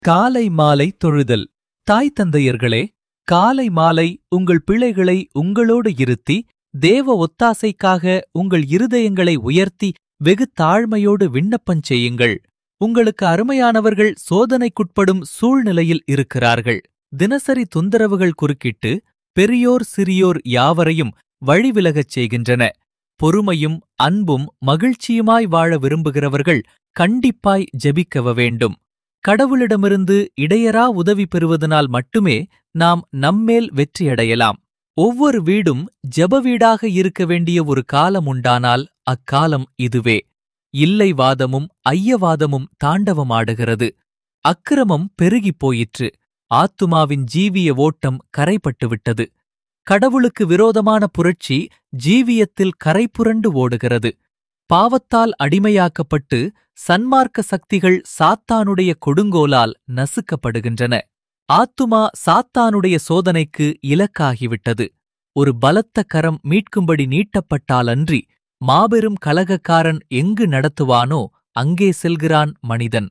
காலை மாலை தொழுதல் தாய் தந்தையர்களே காலை மாலை உங்கள் பிள்ளைகளை உங்களோடு இருத்தி தேவ ஒத்தாசைக்காக உங்கள் இருதயங்களை உயர்த்தி வெகு தாழ்மையோடு விண்ணப்பஞ் செய்யுங்கள் உங்களுக்கு அருமையானவர்கள் சோதனைக்குட்படும் சூழ்நிலையில் இருக்கிறார்கள் தினசரி தொந்தரவுகள் குறுக்கிட்டு பெரியோர் சிறியோர் யாவரையும் வழிவிலகச் செய்கின்றன பொறுமையும் அன்பும் மகிழ்ச்சியுமாய் வாழ விரும்புகிறவர்கள் கண்டிப்பாய் ஜெபிக்கவ வேண்டும் கடவுளிடமிருந்து இடையரா உதவி பெறுவதனால் மட்டுமே நாம் நம்மேல் வெற்றியடையலாம் ஒவ்வொரு வீடும் ஜெப வீடாக இருக்க வேண்டிய ஒரு காலம் உண்டானால் அக்காலம் இதுவே இல்லைவாதமும் ஐயவாதமும் தாண்டவமாடுகிறது அக்கிரமம் பெருகிப் போயிற்று ஆத்துமாவின் ஜீவிய ஓட்டம் கரைப்பட்டுவிட்டது கடவுளுக்கு விரோதமான புரட்சி ஜீவியத்தில் கரைபுரண்டு ஓடுகிறது பாவத்தால் அடிமையாக்கப்பட்டு சன்மார்க்க சக்திகள் சாத்தானுடைய கொடுங்கோலால் நசுக்கப்படுகின்றன ஆத்துமா சாத்தானுடைய சோதனைக்கு இலக்காகிவிட்டது ஒரு பலத்த கரம் மீட்கும்படி நீட்டப்பட்டாலன்றி மாபெரும் கலகக்காரன் எங்கு நடத்துவானோ அங்கே செல்கிறான் மனிதன்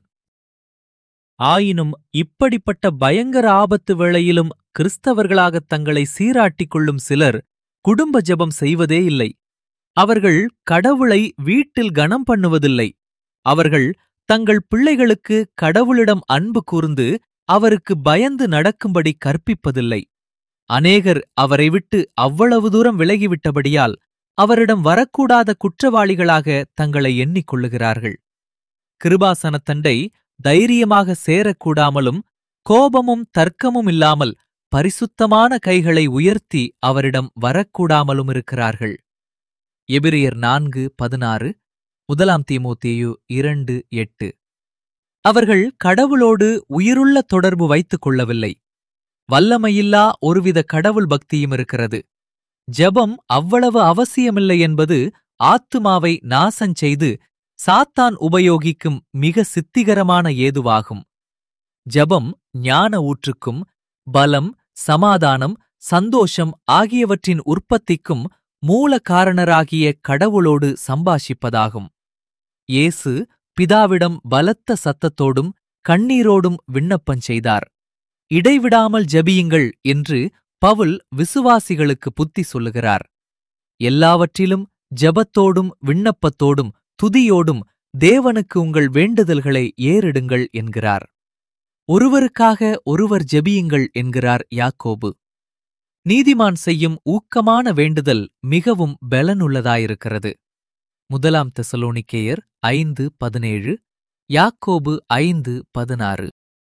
ஆயினும் இப்படிப்பட்ட பயங்கர ஆபத்து வேளையிலும் கிறிஸ்தவர்களாகத் தங்களை சீராட்டிக் கொள்ளும் சிலர் குடும்ப ஜெபம் செய்வதே இல்லை அவர்கள் கடவுளை வீட்டில் கனம் பண்ணுவதில்லை அவர்கள் தங்கள் பிள்ளைகளுக்கு கடவுளிடம் அன்பு கூர்ந்து அவருக்கு பயந்து நடக்கும்படி கற்பிப்பதில்லை அநேகர் அவரை விட்டு அவ்வளவு தூரம் விலகிவிட்டபடியால் அவரிடம் வரக்கூடாத குற்றவாளிகளாக தங்களை எண்ணிக்கொள்ளுகிறார்கள் கிருபாசனத்தண்டை தைரியமாக சேரக்கூடாமலும் கோபமும் தர்க்கமும் இல்லாமல் பரிசுத்தமான கைகளை உயர்த்தி அவரிடம் வரக்கூடாமலும் இருக்கிறார்கள் எபிரியர் நான்கு பதினாறு முதலாம் தீமோத்தேயு இரண்டு எட்டு அவர்கள் கடவுளோடு உயிருள்ள தொடர்பு வைத்துக் கொள்ளவில்லை வல்லமையில்லா ஒருவித கடவுள் பக்தியும் இருக்கிறது ஜெபம் அவ்வளவு அவசியமில்லை என்பது ஆத்துமாவை நாசஞ்செய்து சாத்தான் உபயோகிக்கும் மிக சித்திகரமான ஏதுவாகும் ஜெபம் ஞான ஊற்றுக்கும் பலம் சமாதானம் சந்தோஷம் ஆகியவற்றின் உற்பத்திக்கும் மூல காரணராகிய கடவுளோடு சம்பாஷிப்பதாகும் இயேசு பிதாவிடம் பலத்த சத்தத்தோடும் கண்ணீரோடும் விண்ணப்பம் செய்தார் இடைவிடாமல் ஜெபியுங்கள் என்று பவுல் விசுவாசிகளுக்கு புத்தி சொல்லுகிறார் எல்லாவற்றிலும் ஜெபத்தோடும் விண்ணப்பத்தோடும் துதியோடும் தேவனுக்கு உங்கள் வேண்டுதல்களை ஏறிடுங்கள் என்கிறார் ஒருவருக்காக ஒருவர் ஜெபியுங்கள் என்கிறார் யாக்கோபு நீதிமான் செய்யும் ஊக்கமான வேண்டுதல் மிகவும் பலனுள்ளதாயிருக்கிறது முதலாம் தெசலோனிக்கேயர் ஐந்து பதினேழு யாக்கோபு ஐந்து பதினாறு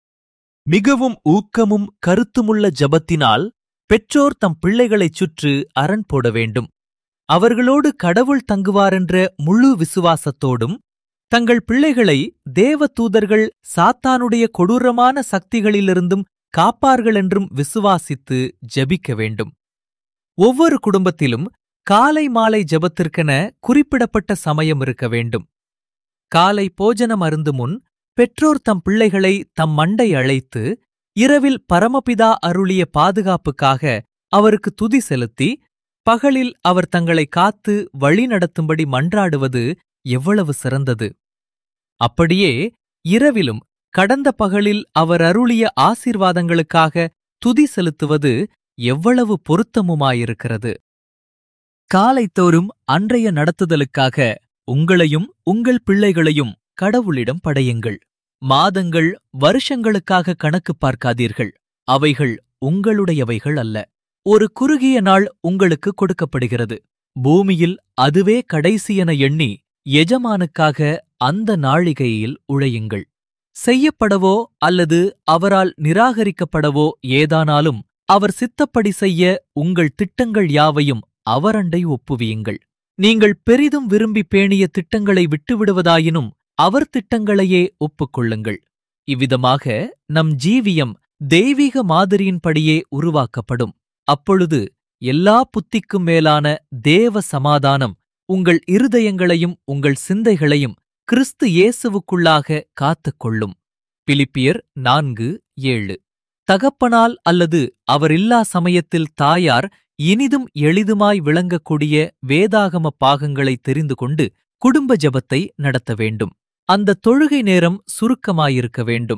மிகவும் ஊக்கமும் கருத்துமுள்ள ஜபத்தினால் பெற்றோர் தம் பிள்ளைகளைச் சுற்று அரண் போட வேண்டும் அவர்களோடு கடவுள் தங்குவாரென்ற முழு விசுவாசத்தோடும் தங்கள் பிள்ளைகளை தேவ தூதர்கள் சாத்தானுடைய கொடூரமான சக்திகளிலிருந்தும் காப்பார்கள் என்றும் விசுவாசித்து ஜெபிக்க வேண்டும் ஒவ்வொரு குடும்பத்திலும் காலை மாலை ஜெபத்திற்கென குறிப்பிடப்பட்ட சமயம் இருக்க வேண்டும் காலை போஜனம் அருந்து முன் பெற்றோர் தம் பிள்ளைகளை தம் மண்டை அழைத்து இரவில் பரமபிதா அருளிய பாதுகாப்புக்காக அவருக்கு துதி செலுத்தி பகலில் அவர் தங்களை காத்து வழி நடத்தும்படி மன்றாடுவது எவ்வளவு சிறந்தது அப்படியே இரவிலும் கடந்த பகலில் அவர் அருளிய ஆசீர்வாதங்களுக்காக துதி செலுத்துவது எவ்வளவு பொருத்தமுமாயிருக்கிறது காலைத்தோறும் அன்றைய நடத்துதலுக்காக உங்களையும் உங்கள் பிள்ளைகளையும் கடவுளிடம் படையுங்கள் மாதங்கள் வருஷங்களுக்காக கணக்கு பார்க்காதீர்கள் அவைகள் உங்களுடையவைகள் அல்ல ஒரு குறுகிய நாள் உங்களுக்கு கொடுக்கப்படுகிறது பூமியில் அதுவே கடைசியென எண்ணி எஜமானுக்காக அந்த நாழிகையில் உழையுங்கள் செய்யப்படவோ அல்லது அவரால் நிராகரிக்கப்படவோ ஏதானாலும் அவர் சித்தப்படி செய்ய உங்கள் திட்டங்கள் யாவையும் அவரண்டை ஒப்புவியுங்கள் நீங்கள் பெரிதும் விரும்பி பேணிய திட்டங்களை விட்டுவிடுவதாயினும் அவர் திட்டங்களையே ஒப்புக்கொள்ளுங்கள் இவ்விதமாக நம் ஜீவியம் தெய்வீக மாதிரியின்படியே உருவாக்கப்படும் அப்பொழுது எல்லா புத்திக்கும் மேலான தேவ சமாதானம் உங்கள் இருதயங்களையும் உங்கள் சிந்தைகளையும் கிறிஸ்து இயேசுவுக்குள்ளாக காத்துக்கொள்ளும் பிலிப்பியர் நான்கு ஏழு தகப்பனால் அல்லது அவரில்லா சமயத்தில் தாயார் இனிதும் எளிதுமாய் விளங்கக்கூடிய வேதாகம பாகங்களை தெரிந்து கொண்டு குடும்ப ஜெபத்தை நடத்த வேண்டும் அந்த தொழுகை நேரம் சுருக்கமாயிருக்க வேண்டும்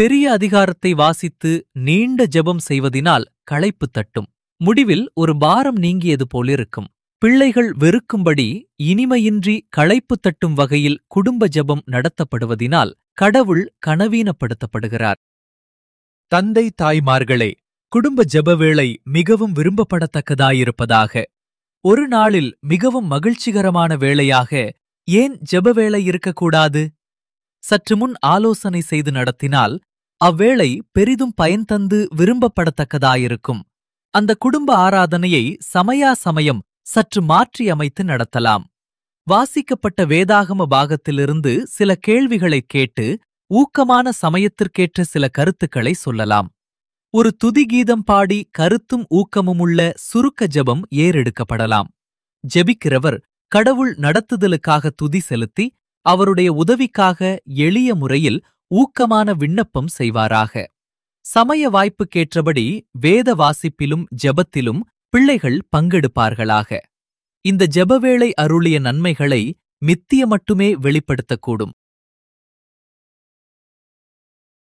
பெரிய அதிகாரத்தை வாசித்து நீண்ட ஜெபம் செய்வதினால் களைப்பு தட்டும் முடிவில் ஒரு பாரம் நீங்கியது போலிருக்கும் பிள்ளைகள் வெறுக்கும்படி இனிமையின்றி களைப்பு தட்டும் வகையில் குடும்ப ஜெபம் நடத்தப்படுவதினால் கடவுள் கனவீனப்படுத்தப்படுகிறார் தந்தை தாய்மார்களே குடும்ப ஜெபவேளை மிகவும் விரும்பப்படத்தக்கதாயிருப்பதாக ஒரு நாளில் மிகவும் மகிழ்ச்சிகரமான வேளையாக ஏன் ஜெபவேளை இருக்கக்கூடாது சற்று முன் ஆலோசனை செய்து நடத்தினால் அவ்வேளை பெரிதும் பயன் தந்து விரும்பப்படத்தக்கதாயிருக்கும் அந்த குடும்ப ஆராதனையை சமயா சமயம் சற்று மாற்றி அமைத்து நடத்தலாம் வாசிக்கப்பட்ட வேதாகம பாகத்திலிருந்து சில கேள்விகளைக் கேட்டு ஊக்கமான சமயத்திற்கேற்ற சில கருத்துக்களை சொல்லலாம் ஒரு துதிகீதம் பாடி கருத்தும் ஊக்கமுமுள்ள சுருக்க ஜெபம் ஏறெடுக்கப்படலாம் ஜெபிக்கிறவர் கடவுள் நடத்துதலுக்காக துதி செலுத்தி அவருடைய உதவிக்காக எளிய முறையில் ஊக்கமான விண்ணப்பம் செய்வாராக சமய வாய்ப்புக்கேற்றபடி வேத வாசிப்பிலும் ஜெபத்திலும் பிள்ளைகள் பங்கெடுப்பார்களாக இந்த ஜெபவேளை அருளிய நன்மைகளை மித்திய மட்டுமே வெளிப்படுத்தக்கூடும்